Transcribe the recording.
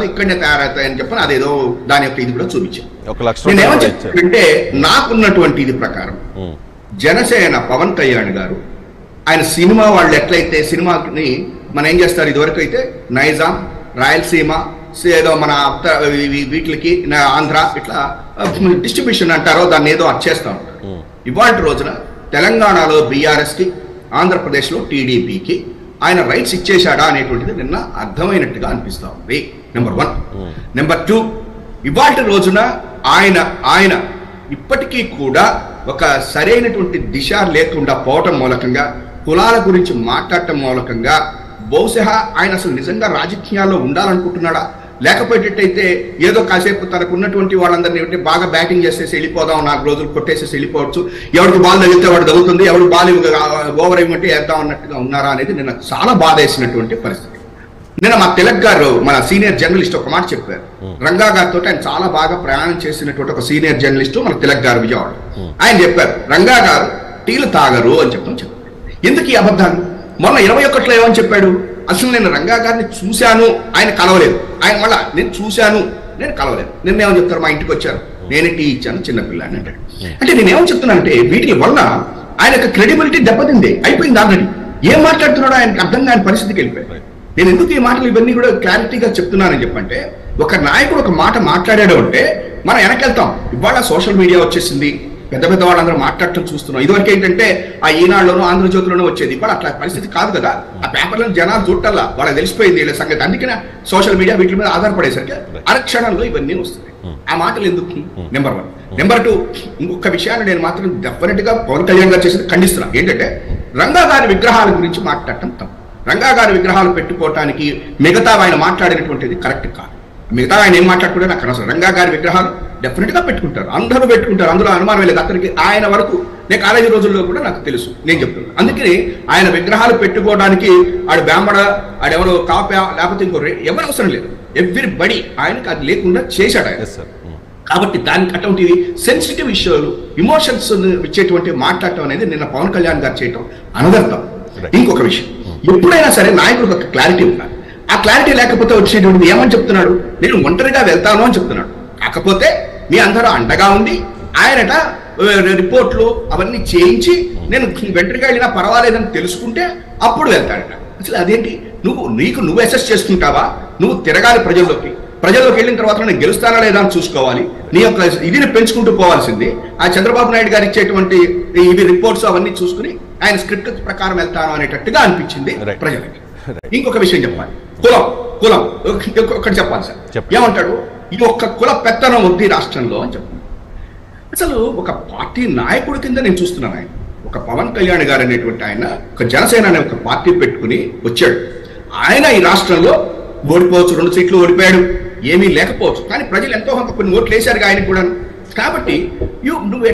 కాదు ఇక్కడనే తయారవుతాయని చెప్పని అదేదో దాని యొక్క ఇది కూడా చూపించాను ఒక లక్ష నేను రూపాయలు ఏమని కూడా ఇచ్చారు చెప్తుంటే నాకున్నటువంటి ఇది ప్రకారం ఉమ్, జనసేన పవన్ కళ్యాణ్ గారు ఆయన సినిమా వాళ్ళు ఎట్లయితే సినిమాని మనం ఏం చేస్తారు ఇదివరకు అయితే నైజాం రాయలసీమ ఏదో మన ఉత్త- ఇవి- వీటికి నా- ఆంధ్ర ఇట్లా డిస్ట్రిబ్యూషన్ అంటారో దాన్ని ఏదో అచ్చేస్తా ఉంటారు ఉమ్, ఇవాళ రోజున తెలంగాణలో బీఆర్ఎస్కి ఆంధ్రప్రదేశ్లో టీడీపీకి ఆయన రైట్స్ ఇచ్చేశాడా అనేటువంటిది నిన్న అర్థమైనట్టుగా అనిపిస్తా ఉంది number one um. Number two ఇవాళ రోజున ఆయన ఆయన ఇప్పటికీ కూడా ఒక సరైనటువంటి దిశ లేకుండా పోవటం మూలకంగా కులాల గురించి మాట్లాడటం మూలకంగా బహుశా ఆయన అసలు నిజంగా రాజకీయాల్లో ఉండాలనుకుంటున్నాడా లేకపోయేటట్టయితే ఏదో కాసేపు తనకు ఉన్నటువంటి వాళ్ళందరినీ ఏంటి బాగా బ్యాటింగ్ చేసేసి వెళ్ళిపోదాం నాలుగు రోజులు కొట్టేసేసి వెళ్ళిపోవచ్చు ఎవరికి బాల్ తగిలితే వాడు తగులుతుంది ఎవరికి బాల్ ఓవర్ ఇవ్వమంటే వేద్దాం అన్నట్టుగా ఉన్నారా అనేది నిన్న చాలా బాధ వేసినటువంటి పరిస్థితి నిన్న మా తిలక్ గారు మన సీనియర్ జర్నలిస్ట్ ఒక మాట చెప్పారు రంగా గారితో ఆయన చాలా బాగా ప్రయాణం చేసినటువంటి ఒక సీనియర్ జర్నలిస్ట్ మన తిలక్ గారు విజయవాడ ఆయన చెప్పారు రంగా గారు టీలు తాగరు అని చెప్పడం చెప్పారు ఎందుకు ఈ అబద్ధాలు మొన్న ఇరవై ఒకటిలో ఏమని చెప్పాడు అసలు నేను రంగా గారిని చూశాను ఆయన కలవలేదు ఆయన మళ్ళా నేను చూశాను నేను కలవలేదు నిన్న ఏమని చెప్తారు మా ఇంటికి వచ్చారు నేనే టీ ఇచ్చాను చిన్నపిల్లాన్ని అంటాడు అంటే నేను ఏమని చెప్తున్నానంటే వీటి వల్ల ఆయన యొక్క క్రెడిబిలిటీ దెబ్బతింది అయిపోయింది ఆల్రెడీ ఏం మాట్లాడుతున్నాడో ఆయనకు అర్థం కాని పరిస్థితికి వెళ్ళిపోయాయి నేను ఎందుకు ఈ మాటలు ఇవన్నీ కూడా క్లారిటీగా చెప్తున్నానని చెప్పంటే ఒక నాయకుడు ఒక మాట మాట్లాడాడు అంటే మనం వెనకెళ్తాం ఇవాళ సోషల్ మీడియా వచ్చేసింది పెద్ద పెద్ద వాళ్ళందరూ మాట్లాడటం చూస్తున్నాం ఇదివరకు ఏంటంటే ఆ ఈనాడులోనూ ఆంధ్రజ్యోతిలోనూ వచ్చేది ఇప్పుడు అట్లా పరిస్థితి కాదు కదా ఆ పేపర్లో జనాలు చూడటల్లా వాళ్ళకి తెలిసిపోయింది వీళ్ళ సంగతి అందుకనే సోషల్ మీడియా వీటి మీద ఆధారపడేసరికి అరక్షణంలో ఇవన్నీ వస్తాయి ఆ మాటలు ఎందుకు నెంబర్ వన్ నెంబర్ టూ ఇంకొక విషయాన్ని నేను మాత్రం డెఫినెట్ గా పవన్ కళ్యాణ్ గారు చేసేది ఖండిస్తున్నా ఏంటంటే రంగా గారి విగ్రహాల గురించి మాట్లాడటం తప్పు రంగా గారి విగ్రహాలు పెట్టుకోవటానికి మిగతా ఆయన మాట్లాడినటువంటిది కరెక్ట్ కాదు మిగతా ఆయన ఏం మాట్లాడుకుంటే నాకు అనవసరం రంగా గారి విగ్రహాలు డెఫినెట్ గా పెట్టుకుంటారు అందరూ పెట్టుకుంటారు అందులో అనుమానం లేదు అతనికి ఆయన వరకు నేను కాలేజీ రోజుల్లో కూడా నాకు తెలుసు నేను చెప్తున్నాను అందుకని ఆయన విగ్రహాలు పెట్టుకోవడానికి ఆడు బ్రాహ్మణ ఆడెవరో కాప లేకపోతే ఇంకో రే- ఎవరు అవసరం లేదు ఎవ్రీ బడి ఆయనకి అది లేకుండా చేశాడు ఆయన ఎస్ సార్ ఉమ్, కాబట్టి దానికి అటువంటి సెన్సిటివ్ ఇష్యూలు ఇమోషన్స్ ఇచ్చేటువంటి మాట్లాడటం అనేది నిన్న పవన్ కళ్యాణ్ గారు చేయటం అనదర్థం Right. ఇంకొక విషయం ఎప్పుడైనా సరే నాయకుడికి ఒక క్లారిటీ ఉండాలి ఆ క్లారిటీ లేకపోతే వచ్చేటువంటిది ఏమని చెప్తున్నాడు నేను ఒంటరిగా వెళ్తాను అని చెప్తున్నాడు కాకపోతే మీ అందరూ అండగా ఉంది ఆయనట ఆ, రిపోర్ట్లు అవన్నీ చేయించి నేను వెంటరిగా వెళ్ళినా పర్వాలేదని తెలుసుకుంటే అప్పుడు వెళ్తాడట అసలు అదేంటి నువ్వు నీకు నువ్వు అసెస్ చేసుకుంటావా నువ్వు తిరగాలి ప్రజల్లోకి ప్రజల్లోకి వెళ్ళిన తర్వాత నేను గెలుస్తానా లేదా అని చూసుకోవాలి నీ యొక్క ఇదిని పెంచుకుంటూ పోవాల్సింది ఆ చంద్రబాబు నాయుడు గారు ఇచ్చేటువంటి ఇవి రిపోర్ట్స్ అవన్నీ చూసుకుని ఆయన స్క్రిప్ట్ ప్రకారం వెళ్తాను అనేటట్టుగా అనిపించింది Right. ప్రజలకి Right. ఇంకొక విషయం చెప్పాలి కులం కులం ఒక- ఒకటి చెప్పాలి సార్ చెప్పండి. ఏమంటాడు ఈ ఒక్క కుల పెత్తనం ఉంది రాష్ట్రంలో అని చెప్పాను అసలు ఒక పార్టీ నాయకుడి కింద నేను చూస్తున్నాను ఆయన ఒక పవన్ కళ్యాణ్ గారు అనేటువంటి ఆయన ఒక జనసేన అనే ఒక పార్టీ పెట్టుకుని వచ్చాడు ఆయన ఈ రాష్ట్రంలో ఓడిపోవచ్చు రెండు సీట్లు ఓడిపోయాడు ఏమీ లేకపోవచ్చు కానీ ప్రజలు ఎంతో కొంత కొన్ని ఓట్లు వేశారు ఆయనకు కూడా కాబట్టి యు నువ్వు